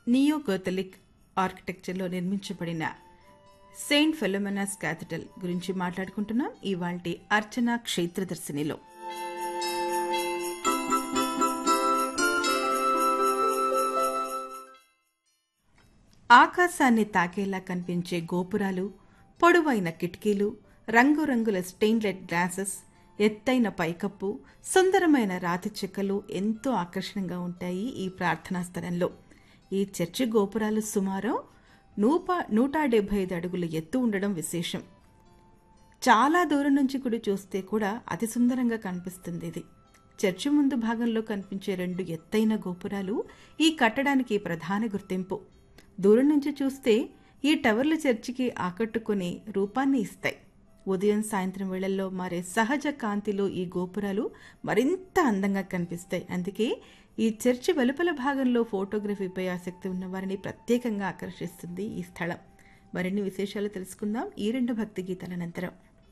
neo గోథలిక్ ఆర్కిటెక్చర్లో నిర్మించబడిన Saint ఫెలోమెనాస్ క్యాథిటల్ గురించి మాట్లాడుకుంటున్నాం ఇవాల్టి అర్చన క్షేత్రదర్శినిలో ఆకాశాన్ని తాకేలా కనిపించే గోపురాలు పొడవైన కిటికీలు రంగురంగుల స్టెయిన్లెట్ గ్లాసెస్ ఎత్తైన పైకప్పు సుందరమైన రాతి చెక్కలు ఎంతో ఆకర్షణంగా ఉంటాయి ఈ ప్రార్థనా స్థలంలో ఈ చర్చి గోపురాలు సుమారు నూప నూట డెబ్బై ఐదు అడుగుల ఎత్తు ఉండడం విశేషం చాలా దూరం నుంచి కూడా చూస్తే కూడా అతి సుందరంగా కనిపిస్తుంది ఇది చర్చి ముందు భాగంలో కనిపించే రెండు ఎత్తైన గోపురాలు ఈ కట్టడానికి ప్రధాన గుర్తింపు దూరం నుంచి చూస్తే ఈ టవర్లు చర్చికి ఆకట్టుకునే రూపాన్ని ఇస్తాయి ఉదయం సాయంత్రం వేళల్లో మారే సహజ కాంతిలో ఈ గోపురాలు మరింత అందంగా కనిపిస్తాయి అందుకే ఈ చర్చి వెలుపల భాగంలో ఫోటోగ్రఫీపై ఆసక్తి ఉన్న వారిని ప్రత్యేకంగా ఆకర్షిస్తుంది ఈ స్థలం మరిన్ని విశేషాలు తెలుసుకుందాం ఈ రెండు భక్తి గీతాల అనంతరం